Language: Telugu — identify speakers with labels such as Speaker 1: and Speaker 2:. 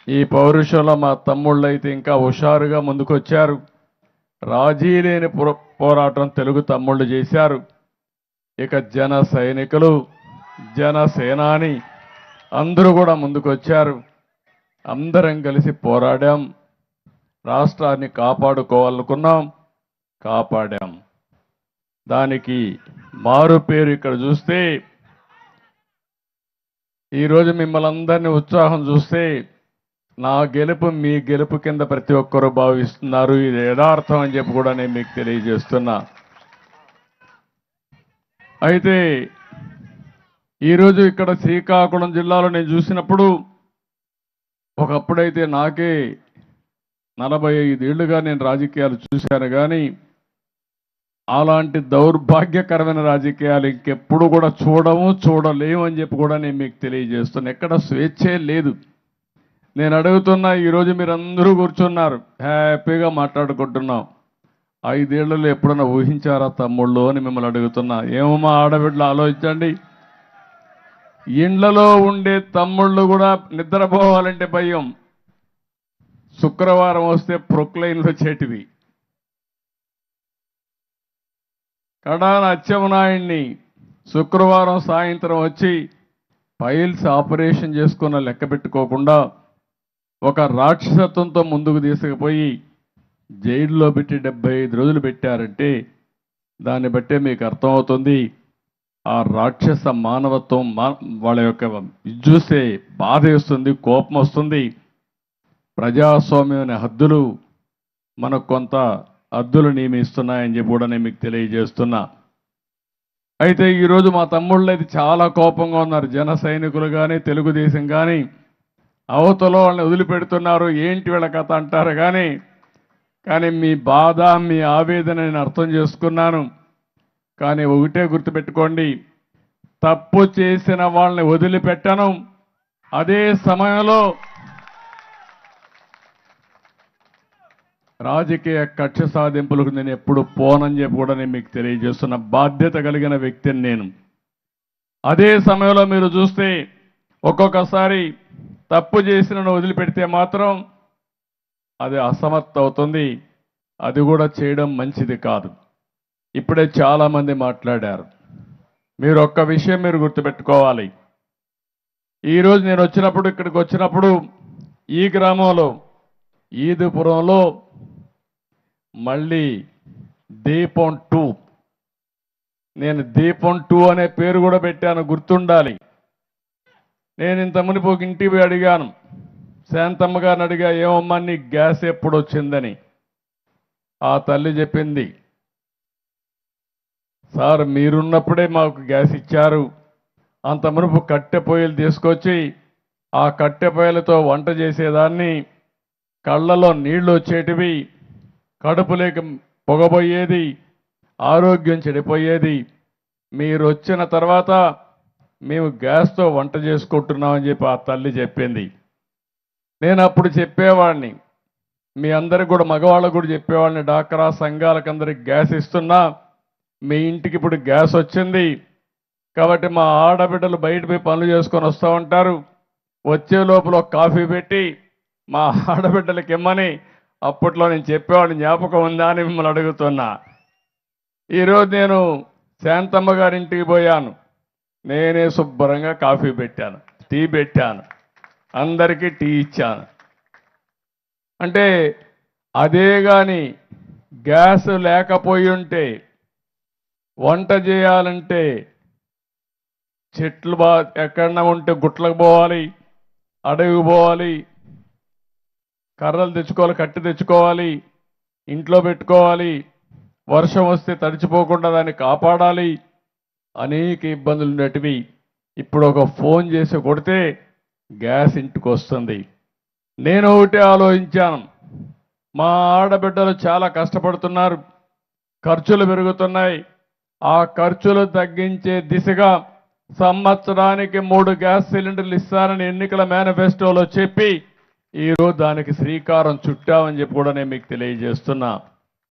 Speaker 1: ఈ పౌరుషంలో మా తమ్ముళ్ళు అయితే ఇంకా హుషారుగా ముందుకొచ్చారు రాజీ లేని పుర- పోరాటం తెలుగు తమ్ముళ్ళు చేశారు ఇక జన సైనికులు జన సేనాని అందరూ కూడా ముందుకొచ్చారు అందరం కలిసి పోరాడాం రాష్ట్రాన్ని కాపాడుకోవాలనుకున్నాం కాపాడాం దానికి మారు పేరు ఇక్కడ చూస్తే ఈరోజు మిమ్మల్ని అందరినీ ఉత్సాహం చూస్తే నా గెలుపు మీ గెలుపు కింద ప్రతి ఒక్కరూ భావిస్తున్నారు ఇది యథార్థం అని చెప్పి కూడా నేను మీకు తెలియజేస్తున్నా అయితే ఈరోజు ఇక్కడ శ్రీకాకుళం జిల్లాలో నేను చూసినప్పుడు ఒకప్పుడైతే నాకే నలభై ఐదేళ్లుగా నేను రాజకీయాలు చూశాను కానీ అలాంటి దౌర్భాగ్యకరమైన రాజకీయాలు ఇంకెప్పుడు కూడా చూడము చూడలేము అని చెప్పి కూడా నేను మీకు తెలియజేస్తున్నా ఎక్కడ స్వేచ్ఛే లేదు నేను అడుగుతున్నా ఈరోజు మీరు అందరూ కూర్చున్నారు హ్యాపీగా మాట్లాడుకుంటున్నాం ఐదేళ్లలో ఎప్పుడన్నా ఊహించారా తమ్ముళ్ళు అని మిమ్మల్ని అడుగుతున్నా ఏమో మా ఆడబిడ్డలు ఆలోచించండి ఇండ్లలో ఉండే తమ్ముళ్ళు కూడా నిద్రపోవాలంటే భయం శుక్రవారం వస్తే ప్రొక్లైన్లు వచ్చేటివి కడాన అచ్చెమనాయుణ్ణి శుక్రవారం సాయంత్రం వచ్చి పైల్స్ ఆపరేషన్ చేసుకున్న లెక్క పెట్టుకోకుండా ఒక రాక్షసత్వంతో ముందుకు తీసుకుపోయి జైల్లో పెట్టి డెబ్బై ఐదు రోజులు పెట్టారంటే దాన్ని బట్టే మీకు అర్థమవుతుంది ఆ రాక్షస మానవత్వం మా వాళ్ళ యొక్క ఇది చూస్తే బాధ వేస్తుంది కోపం వస్తుంది ప్రజాస్వామ్యం అనే హద్దులు మనకు కొంత హద్దులు నియమిస్తున్నాయని చెప్పి కూడా నేను మీకు తెలియజేస్తున్నా అయితే ఈరోజు మా తమ్ముళ్ళు అయితే చాలా కోపంగా ఉన్నారు జన సైనికులు కానీ తెలుగుదేశం కానీ అవతల వాళ్ళని వదిలిపెడుతున్నారు ఏంటి వీళ్ళ కథ అంటారు కానీ కానీ మీ బాధ మీ ఆవేదన నేను అర్థం చేసుకున్నాను కానీ ఒకటే గుర్తుపెట్టుకోండి తప్పు చేసిన వాళ్ళని వదిలిపెట్టను అదే సమయంలో రాజకీయ కక్ష సాధింపులకు నేను ఎప్పుడు పోనని చెప్పి కూడా నేను మీకు తెలియజేస్తున్న బాధ్యత కలిగిన వ్యక్తిని నేను అదే సమయంలో మీరు చూస్తే ఒక్కొక్కసారి తప్పు చేసిన వదిలిపెడితే మాత్రం అది అసమర్థ అవుతుంది అది కూడా చేయడం మంచిది కాదు ఇప్పుడే చాలా మంది మాట్లాడారు మీరు ఒక్క విషయం మీరు గుర్తుపెట్టుకోవాలి ఈరోజు నేను వచ్చినప్పుడు ఇక్కడికి వచ్చినప్పుడు ఈ గ్రామంలో ఈదుపురంలో మళ్ళీ దీపం టూ నేను దీపం టూ అనే పేరు కూడా పెట్టాను గుర్తుండాలి నేను ఇంత మునిపు ఒక ఇంటికి పోయి అడిగాను శాంతమ్మ గారిని అడిగా ఏమమ్మా నీ గ్యాస్ ఎప్పుడు వచ్చిందని ఆ తల్లి చెప్పింది సార్ మీరున్నప్పుడే మాకు గ్యాస్ ఇచ్చారు అంత మునుపు కట్టె పొయ్యిలు తీసుకొచ్చి ఆ కట్టె పొయ్యిలతో వంట చేసేదాన్ని కళ్ళలో నీళ్లు వచ్చేటివి కడుపులేక పొగబోయేది ఆరోగ్యం చెడిపోయేది మీరు వచ్చిన తర్వాత మేము గ్యాస్తో వంట చేసుకుంటున్నామని చెప్పి ఆ తల్లి చెప్పింది నేను అప్పుడు చెప్పేవాడిని మీ అందరికి కూడా మగవాళ్ళకు కూడా చెప్పేవాడిని డాక్రా సంఘాలకు అందరికి గ్యాస్ ఇస్తున్నా మీ ఇంటికి ఇప్పుడు గ్యాస్ వచ్చింది కాబట్టి మా ఆడబిడ్డలు బయట పోయి పనులు చేసుకొని వస్తూ ఉంటారు వచ్చే లోపల ఒక కాఫీ పెట్టి మా ఆడబిడ్డలకి ఇమ్మని అప్పట్లో నేను చెప్పేవాడిని జ్ఞాపకం ఉందా అని మిమ్మల్ని అడుగుతున్నా ఈరోజు నేను శాంతమ్మ గారింటికి పోయాను నేనే శుభ్రంగా కాఫీ పెట్టాను టీ పెట్టాను అందరికీ టీ ఇచ్చాను అంటే అదే కానీ గ్యాస్ లేకపోయి ఉంటే వంట చేయాలంటే చెట్లు బా ఎక్కడన్నా ఉంటే గుట్లకు పోవాలి అడవికి పోవాలి కర్రలు తెచ్చుకోవాలి కట్టి తెచ్చుకోవాలి ఇంట్లో పెట్టుకోవాలి వర్షం వస్తే తడిచిపోకుండా దాన్ని కాపాడాలి అనేక ఇబ్బందులు ఉండేటివి ఇప్పుడు ఒక ఫోన్ చేసి కొడితే గ్యాస్ ఇంటికి వస్తుంది నేను ఒకటే ఆలోచించాను మా ఆడబిడ్డలు చాలా కష్టపడుతున్నారు ఖర్చులు పెరుగుతున్నాయి ఆ ఖర్చులు తగ్గించే దిశగా సంవత్సరానికి మూడు గ్యాస్ సిలిండర్లు ఇస్తానని ఎన్నికల మేనిఫెస్టోలో చెప్పి ఈరోజు దానికి శ్రీకారం చుట్టామని చెప్పి కూడా నేను మీకు తెలియజేస్తున్నా